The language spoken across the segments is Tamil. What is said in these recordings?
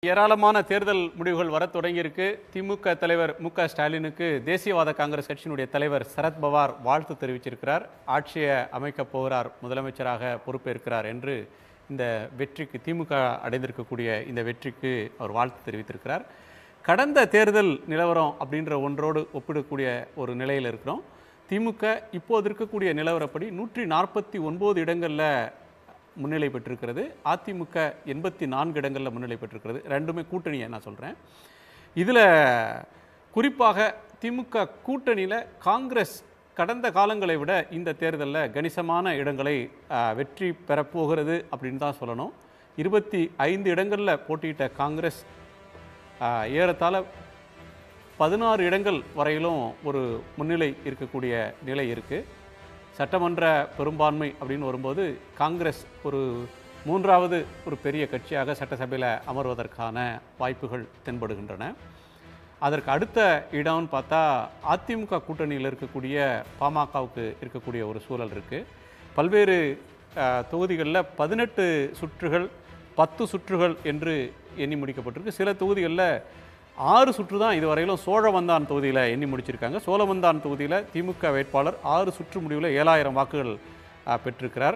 ஏராளமான தேர்தல் முடிவுகள் வரத் தொடங்கியிருக்கு திமுக தலைவர் மு க ஸ்டாலினுக்கு தேசியவாத காங்கிரஸ் கட்சியினுடைய தலைவர் சரத் பவார் வாழ்த்து தெரிவிச்சிருக்கிறார் ஆட்சியை அமைக்கப் போகிறார் முதலமைச்சராக பொறுப்பேற்கிறார் என்று இந்த வெற்றிக்கு திமுக அடைந்திருக்கக்கூடிய இந்த வெற்றிக்கு அவர் வாழ்த்து தெரிவித்திருக்கிறார் கடந்த தேர்தல் நிலவரம் அப்படின்ற ஒன்றோடு ஒப்பிடக்கூடிய ஒரு நிலையில் இருக்கிறோம் திமுக இப்போது இருக்கக்கூடிய நிலவரப்படி நூற்றி நாற்பத்தி ஒன்பது இடங்களில் முன்னிலை பெற்றிருக்கிறது அதிமுக எண்பத்தி நான்கு இடங்களில் முன்னிலை பெற்றிருக்கிறது ரெண்டுமே கூட்டணியை நான் சொல்கிறேன் இதில் குறிப்பாக திமுக கூட்டணியில் காங்கிரஸ் கடந்த காலங்களை விட இந்த தேர்தலில் கணிசமான இடங்களை ஆ, வெற்றி பெறப்போகிறது அப்படின்னு தான் சொல்லணும் இருபத்தி ஐந்து இடங்களில் போட்டியிட்ட காங்கிரஸ் ஆ, ஏறத்தாழ பதினாறு இடங்கள் வரையிலும் ஒரு முன்னிலை இருக்கக்கூடிய நிலை இருக்குது சட்டமன்ற பெரும்பான்மை அப்படின்னு வரும்போது காங்கிரஸ் ஒரு மூன்றாவது ஒரு பெரிய கட்சியாக சட்டசபையில் அமர்வதற்கான வாய்ப்புகள் தென்படுகின்றன அதற்கு அடுத்த இடம்னு பார்த்தா அதிமுக கூட்டணியில் இருக்கக்கூடிய பாமகவுக்கு இருக்கக்கூடிய ஒரு சூழல் இருக்குது பல்வேறு தொகுதிகளில் பதினெட்டு சுற்றுகள் பத்து சுற்றுகள் என்று எண்ணி முடிக்கப்பட்டிருக்கு சில தொகுதிகளில் ஆறு சுற்று தான் இதுவரையிலும் சோழவந்தான் தொகுதியில் எண்ணி முடிச்சிருக்காங்க சோழவந்தான் தொகுதியில் திமுக வேட்பாளர் ஆறு சுற்று முடிவில் ஏழாயிரம் வாக்குகள் ஆ, பெற்றிருக்கிறார்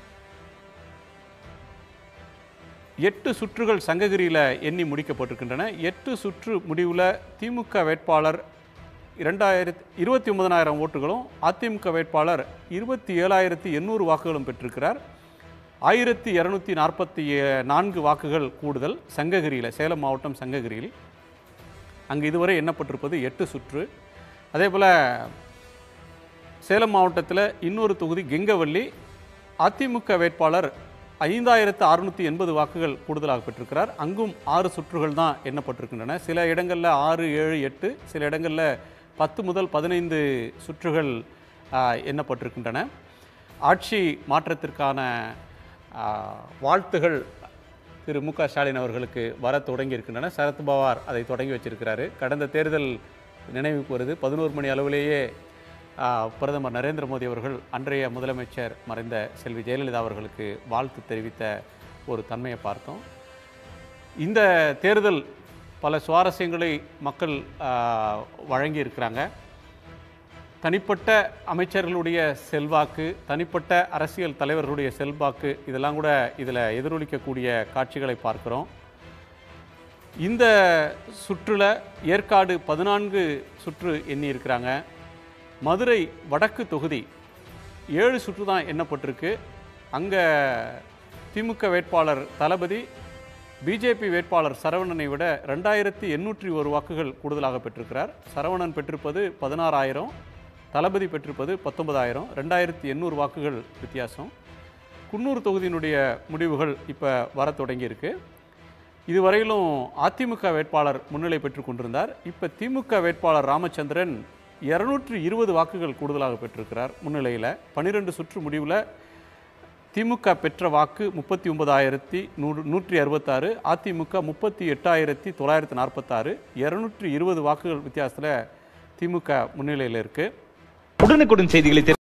எட்டு சுற்றுகள் சங்ககிரியில் எண்ணி முடிக்கப்பட்டிருக்கின்றன எட்டு சுற்று முடிவில் திமுக வேட்பாளர் இரண்டாயிரத்தி இருபத்தி ஒன்பதனாயிரம் ஓட்டுகளும் அதிமுக வேட்பாளர் இருபத்தி ஏழாயிரத்தி எண்ணூறு வாக்குகளும் பெற்றிருக்கிறார் ஆயிரத்தி இரநூத்தி நாற்பத்தி நான்கு வாக்குகள் கூடுதல் சங்ககிரியில் சேலம் மாவட்டம் சங்ககிரியில் அங்கு இதுவரை எண்ணப்பட்டிருப்பது எட்டு சுற்று அதே போல் சேலம் மாவட்டத்தில் இன்னொரு தொகுதி கெங்கவள்ளி அதிமுக வேட்பாளர் ஐந்தாயிரத்து அறுநூற்றி எண்பது வாக்குகள் கூடுதலாக பெற்றிருக்கிறார் அங்கும் ஆறு சுற்றுகள் தான் எண்ணப்பட்டிருக்கின்றன சில இடங்களில் ஆறு ஏழு எட்டு சில இடங்களில் பத்து முதல் பதினைந்து சுற்றுகள் ஆ, எண்ணப்பட்டிருக்கின்றன ஆட்சி மாற்றத்திற்கான ஆ, வாழ்த்துகள் திரு மு க ஸ்டாலின் அவர்களுக்கு வர தொடங்கி இருக்கின்றன சரத் பவார் அதை தொடங்கி வச்சிருக்கிறாரு கடந்த தேர்தல் நினைவுக்கு வருது பதினோரு மணி அளவிலேயே ஆ, பிரதமர் நரேந்திர மோடி அவர்கள் அன்றைய முதலமைச்சர் மறைந்த செல்வி ஜெயலலிதா அவர்களுக்கு வாழ்த்து தெரிவித்த ஒரு தன்மையை பார்த்தோம் இந்த தேர்தல் பல சுவாரஸ்யங்களை மக்கள் ஆ, வழங்கி இருக்கிறாங்க தனிப்பட்ட அமைச்சர்களுடைய செல்வாக்கு தனிப்பட்ட அரசியல் தலைவர்களுடைய செல்வாக்கு இதெல்லாம் கூட இதில் எதிரொலிக்கக்கூடிய காட்சிகளை பார்க்கிறோம் இந்த சுற்றில் ஏற்காடு பதினான்கு சுற்று எண்ணி இருக்கிறாங்க மதுரை வடக்கு தொகுதி ஏழு சுற்று தான் எண்ணப்பட்டிருக்கு அங்கே திமுக வேட்பாளர் தளபதி பிஜேபி வேட்பாளர் சரவணனை விட ரெண்டாயிரத்தி எண்ணூற்றி ஒரு வாக்குகள் கூடுதலாக பெற்றிருக்கிறார் சரவணன் பெற்றிருப்பது பதினாறாயிரம் தளபதி பெற்றிருப்பது பத்தொன்பதாயிரம் ரெண்டாயிரத்தி எண்ணூறு வாக்குகள் வித்தியாசம் குன்னூர் தொகுதியினுடைய முடிவுகள் இப்போ வர தொடங்கியிருக்கு இதுவரையிலும் அதிமுக வேட்பாளர் முன்னிலை பெற்றுக் கொண்டிருந்தார் இப்போ திமுக வேட்பாளர் ராமச்சந்திரன் இருநூற்றி இருபது வாக்குகள் கூடுதலாக பெற்றிருக்கிறார் முன்னிலையில் பன்னிரெண்டு சுற்று முடிவில் திமுக பெற்ற வாக்கு முப்பத்தி ஒன்பதாயிரத்தி நூறு நூற்றி அறுபத்தாறு அதிமுக முப்பத்தி எட்டாயிரத்தி தொள்ளாயிரத்தி நாற்பத்தாறு இரநூற்றி இருபது வாக்குகள் வித்தியாசத்தில் திமுக முன்னிலையில் இருக்குது உடனுக்குடன் செய்திகளை தெரிந்து